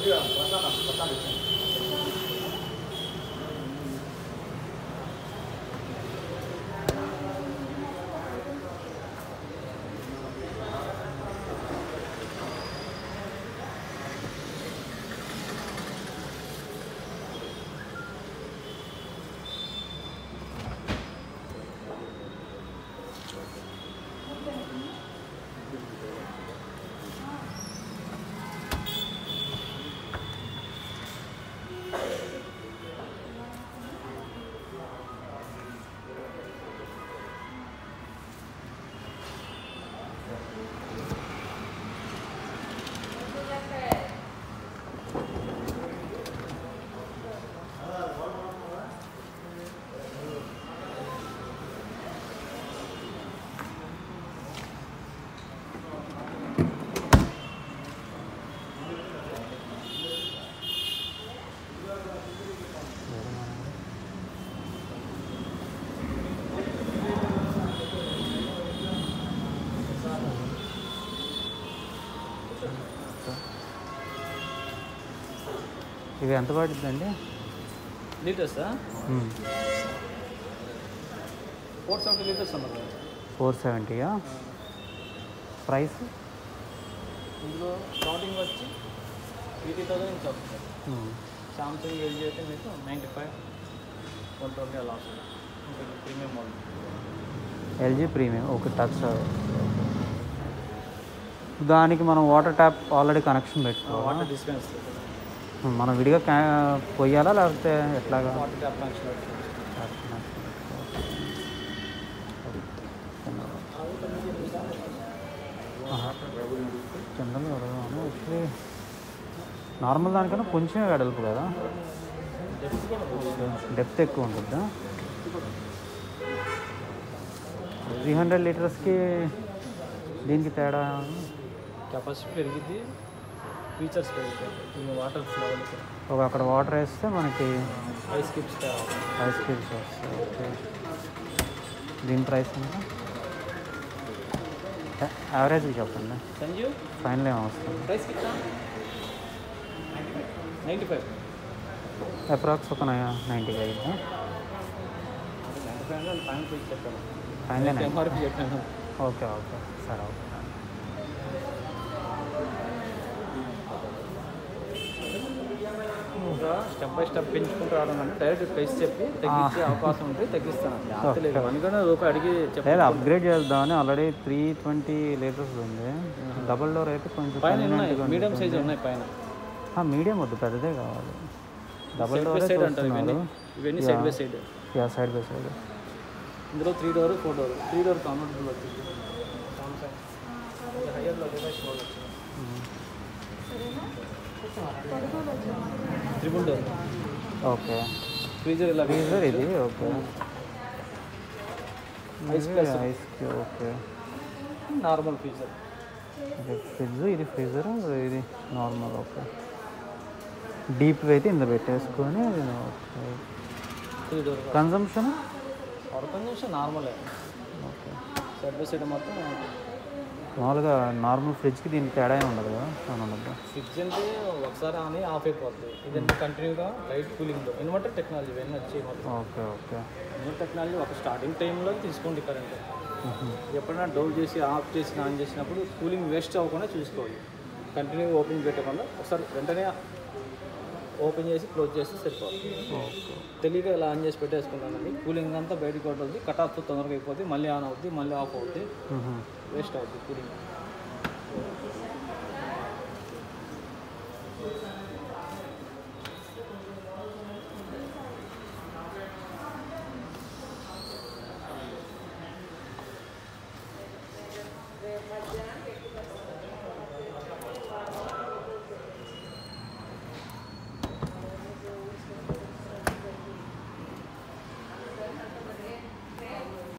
ఇవి ఎంత పడుతుందండి లీటర్సా ఫోర్ సెవెంటీ లీటర్స్ అన్నారు ఫోర్ సెవెంటీయా ప్రైస్ ఇందులో స్టార్టింగ్ వచ్చి ఎయిటీ థౌసండ్ నుంచి వస్తుంది సామ్సంగ్ ఎల్జీ అయితే మీకు నైంటీ ఫైవ్ వన్ ట్వంటీ అలా వస్తుంది ఇంకా premium model LG premium okay touch దానికి మనం వాటర్ ట్యాప్ ఆల్రెడీ కనెక్షన్ పెట్టుకోవాలి వాటర్ డిస్పెన్స్ మనం విడిగా క్యా పొయ్యాలా లేకపోతే ఎట్లాగా water tap connection general actually normal దానికన్నా కొంచెం వెడల్పు కదా డెప్త్ ఎక్కువ ఉంటుందా త్రీ హండ్రెడ్ లీటర్స్కి దీనికి తేడా కెపాసిటీ పెరిగింది ఫీచర్స్ పెరుగుతాయి ఇది వాటర్ ఫ్లో ఒక అక్కడ వాటర్ వేస్తే మనకి ఐస్ కిప్స్ ఐస్ క్రీమ్స్ వస్తాయి ఓకే దీని ప్రైస్ ఎంత యావరేజ్కి చెప్పండి సంజీవ్ ఫైనల్ ఏమో వస్తుంది ప్రైస్ కిట్టా నైంటీ ఫైవ్ అప్రాక్స్ ఒక నైంటీ ఫైవ్ నైంటీ ఫైవ్ అంటే ఫైనల్ ప్రైస్ చెప్పాను ఫైనల్ ఎంఆర్పి చెప్పాను ఓకే ఓకే సరే ఓకే ఇంకా స్టెప్ బై స్టెప్ పెంచుకుంటూ రావడం అంటే డైరెక్ట్ ప్రైస్ చెప్పి తగ్గించే అవకాశం ఉంటే తగ్గిస్తాను లేకపోతే లేదు అందుకనే రూపాయి అడిగి లేదు చెప్పాను అప్గ్రేడ్ చేద్దామని ఆల్రెడీ త్రీ ట్వంటీ లీటర్స్ ఉంది డబుల్ డోర్ అయితే కొంచెం పైన ఉన్నాయి మీడియం సైజ్ ఉన్నాయి పైన మీడియం వద్దు పెద్దదే కావాలి double side by door side అంటారు ఇవన్నీ చూస్తున్నారు ఇవన్నీ సైడ్ బై సైడ్ యా సైడ్ బై సైడ్ ఇందులో three door four door three door comfortable వచ్చింది సామ్సంగ్ హైయర్లో డివైస్ మోడల్ వచ్చింది ట్రిపుల్ డోర్ ఓకే ఫ్రీజర్ ఇలా ఫ్రీజర్ ఇది okay Ice plus. Ice okay normal freezer ఇది ఫ్రిడ్జ్ ఇది ఫ్రీజర్ ఇది నార్మల్ ఓకే డీప్ అయితే ఇంత పెట్టేసుకొని ఓకే త్రీ డోర్ కన్సంప్షన్ పడుతుంది నిమిషం నార్మలే ఓకే సైడ్ బై సైడ్ మొత్తం మామూలుగా నార్మల్ ఫ్రిడ్జ్కి దీనికి తేడా ఏమి ఉండదు కదా అని ఉండదు ఫ్రిడ్జ్ అంటే ఒకసారి ఆన్ ఆఫ్ అయిపోతుంది ఇదంతా కంటిన్యూగా లైట్ కూలింగ్ ఇన్వర్టర్ టెక్నాలజీ ఇవన్నీ వచ్చి మొత్తం ఓకే ఓకే ఇన్వర్టర్ టెక్నాలజీ ఒక స్టార్టింగ్ టైంలో తీసుకోండి కరెంట్ ఎప్పుడైనా డౌన్ చేసి ఆఫ్ చేసి ఆన్ చేసినప్పుడు కూలింగ్ వేస్ట్ అవ్వకుండా చూసుకోవాలి కంటిన్యూ ఓపెన్ పెట్టకుండా ఒకసారి వెంటనే ఓపెన్ చేసి క్లోజ్ చేస్తే సరిపోతుంది ఓకే తెలియక ఇలా ఆన్ చేసి పెట్టేసుకున్నానండి కూలింగ్ అంతా బయటకు అవుతుంది కట్ ఆఫ్ తొందరగా అయిపోతుంది మళ్ళీ ఆన్ అవుతుంది మళ్ళీ ఆఫ్ అవుతుంది వేస్ట్ అవుతుంది కూలింగ్